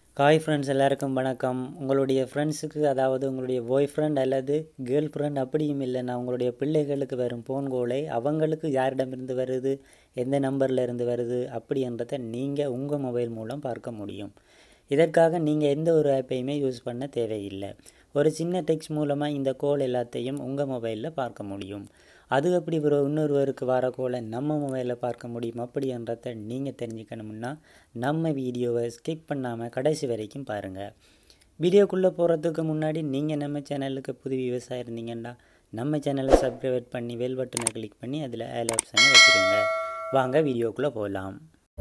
hi friends எல்லாருக்கும் வணக்கம் உங்களுடைய ஃப்ரெண்ட்ஸுக்கு அதாவது உங்களுடைய பாய் ஃப்ரெண்ட் அல்லது கேர்ள் ஃப்ரெண்ட் அப்படியும் இல்லைன்னா உங்களுடைய பிள்ளைகளுக்கு வரும் ஃபோன் கோலை அவங்களுக்கு யாரிடமிருந்து வருது எந்த நம்பரில் இருந்து வருது அப்படின்றத நீங்கள் உங்கள் மொபைல் மூலம் பார்க்க முடியும் இதற்காக நீங்கள் எந்த ஒரு ஆப்பையுமே யூஸ் பண்ண தேவையில்லை ஒரு சின்ன டெக்ஸ்ட் மூலமாக இந்த கோல் எல்லாத்தையும் உங்கள் மொபைலில் பார்க்க முடியும் அது எப்படி ஒரு இன்னொருவருக்கு வர கோலை நம்ம மொபைலில் பார்க்க முடியும் அப்படின்றத நீங்கள் தெரிஞ்சுக்கணும்னா நம்ம வீடியோவை ஸ்கிப் பண்ணாமல் கடைசி வரைக்கும் பாருங்கள் வீடியோக்குள்ளே போகிறதுக்கு முன்னாடி நீங்கள் நம்ம சேனலுக்கு புது விவசாயம் இருந்தீங்கன்னா நம்ம சேனலை சப்ஸ்கிரைப் பண்ணி வெல் பட்டனை கிளிக் பண்ணி அதில் ஆல் ஆப்ஷனை வச்சுருங்க வாங்க வீடியோக்குள்ளே போகலாம்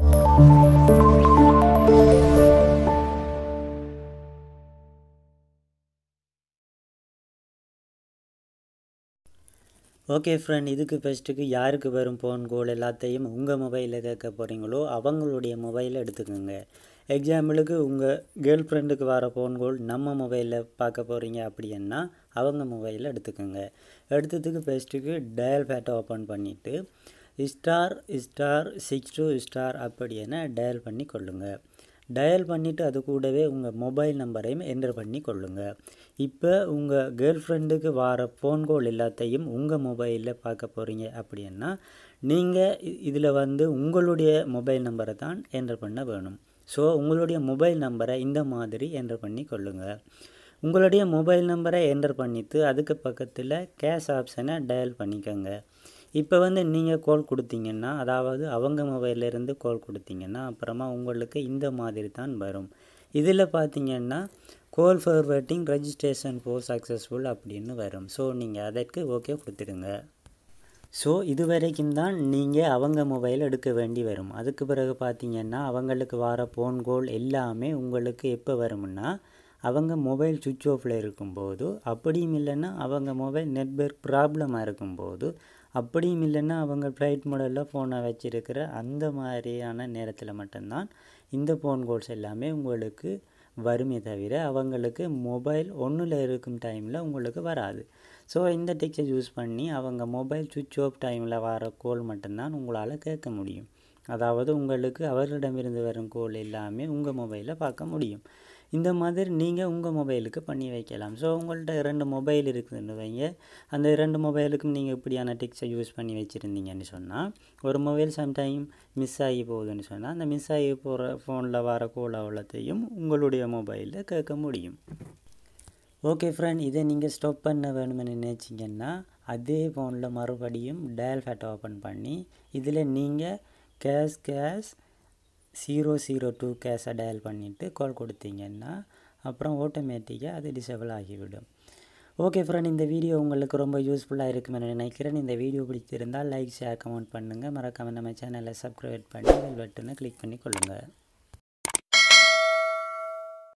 ஓகே ஃப்ரெண்ட் இதுக்கு ஃபஸ்ட்டுக்கு யாருக்கு வரும் ஃபோன் கோல் எல்லாத்தையும் உங்கள் மொபைலில் கேட்க போகிறீங்களோ அவங்களுடைய மொபைலை எடுத்துக்கோங்க எக்ஸாம்பிளுக்கு உங்கள் கேர்ள் ஃப்ரெண்டுக்கு வர ஃபோன் கோல் நம்ம மொபைலில் பார்க்க போகிறீங்க அப்படின்னா அவங்க மொபைலில் எடுத்துக்கோங்க எடுத்ததுக்கு ஃபஸ்ட்டுக்கு டயல் பேட்டை ஓப்பன் பண்ணிவிட்டு star star six two star அப்படின்னா டயல் பண்ணி கொள்ளுங்கள் டயல் பண்ணிவிட்டு அது கூடவே உங்கள் மொபைல் நம்பரையும் என்டர் பண்ணி கொள்ளுங்கள் இப்போ உங்கள் கேர்ள் ஃப்ரெண்டுக்கு வர ஃபோன் கால் எல்லாத்தையும் உங்கள் மொபைலில் பார்க்க போகிறீங்க அப்படின்னா நீங்கள் இதில் வந்து உங்களுடைய மொபைல் நம்பரை தான் என்டர் பண்ண வேணும் ஸோ உங்களுடைய மொபைல் நம்பரை இந்த மாதிரி என்டர் பண்ணி கொள்ளுங்கள் உங்களுடைய மொபைல் நம்பரை என்டர் பண்ணிவிட்டு அதுக்கு பக்கத்தில் கேஷ் ஆப்ஷனை டயல் பண்ணிக்கோங்க இப்போ வந்து நீங்கள் கால் கொடுத்தீங்கன்னா அதாவது அவங்க மொபைல்லேருந்து கால் கொடுத்தீங்கன்னா அப்புறமா உங்களுக்கு இந்த மாதிரி தான் வரும் இதில் பார்த்தீங்கன்னா call forwarding registration for successful அப்படின்னு வரும் ஸோ நீங்கள் அதற்கு ஓகே கொடுத்துடுங்க ஸோ இது வரைக்கும் தான் நீங்கள் அவங்க மொபைல் எடுக்க வேண்டி வரும் அதுக்கு பிறகு பார்த்தீங்கன்னா அவங்களுக்கு வர ஃபோன் கால் எல்லாமே உங்களுக்கு எப்போ வரும்னா அவங்க மொபைல் சுவிட்ச் ஆஃபில் இருக்கும்போது அப்படியும் இல்லைன்னா அவங்க மொபைல் நெட்ஒர்க் ப்ராப்ளமாக இருக்கும்போது அப்படியும் இல்லைன்னா அவங்க ஃப்ளைட் மாடலில் ஃபோனை வச்சுருக்கிற அந்த மாதிரியான நேரத்தில் மட்டும்தான் இந்த ஃபோன் கால்ஸ் எல்லாமே உங்களுக்கு வருமே தவிர அவங்களுக்கு மொபைல் ஒன்றில் இருக்கும் டைமில் உங்களுக்கு வராது ஸோ இந்த டெக்ஸை யூஸ் பண்ணி அவங்க மொபைல் சுவிட்ச் ஆஃப் டைமில் வர கோல் மட்டும்தான் உங்களால் கேட்க முடியும் அதாவது உங்களுக்கு அவர்களிடமிருந்து வரும் கோல் எல்லாமே உங்கள் மொபைலில் பார்க்க முடியும் இந்த மாதிரி நீங்கள் உங்கள் மொபைலுக்கு பண்ணி வைக்கலாம் ஸோ உங்கள்கிட்ட ரெண்டு மொபைல் இருக்குதுன்னு வைங்க அந்த ரெண்டு மொபைலுக்கும் நீங்கள் இப்படியான டிக்ஸை யூஸ் பண்ணி வச்சுருந்தீங்கன்னு சொன்னால் ஒரு மொபைல் சம்டைம் மிஸ் ஆகி போகுதுன்னு சொன்னால் அந்த மிஸ் ஆகி போகிற ஃபோனில் வர கோல் அவ்வளோத்தையும் உங்களுடைய மொபைலில் கேட்க முடியும் ஓகே ஃப்ரெண்ட் இதை நீங்கள் ஸ்டாப் பண்ண வேணும்னு நினச்சிங்கன்னா அதே ஃபோனில் மறுபடியும் டயல் ஃபேட் ஓப்பன் பண்ணி இதில் நீங்கள் hash hash zero zero two கேஷை டயல் பண்ணிவிட்டு கால் கொடுத்தீங்கன்னா அப்புறம் ஆட்டோமேட்டிக்காக அது டிசேபிள் ஆகிவிடும் ஓகே ஃப்ரெண்ட் இந்த வீடியோ உங்களுக்கு ரொம்ப யூஸ்ஃபுல்லாக இருக்குமென்னு நினைக்கிறேன் இந்த வீடியோ பிடிச்சிருந்தால் லைக் ஷேர் கமெண்ட் பண்ணுங்கள் மறக்காமல் நம்ம சேனலை சப்ஸ்கிரைப் பண்ணி பெல் பட்டனை கிளிக் பண்ணி கொள்ளுங்கள்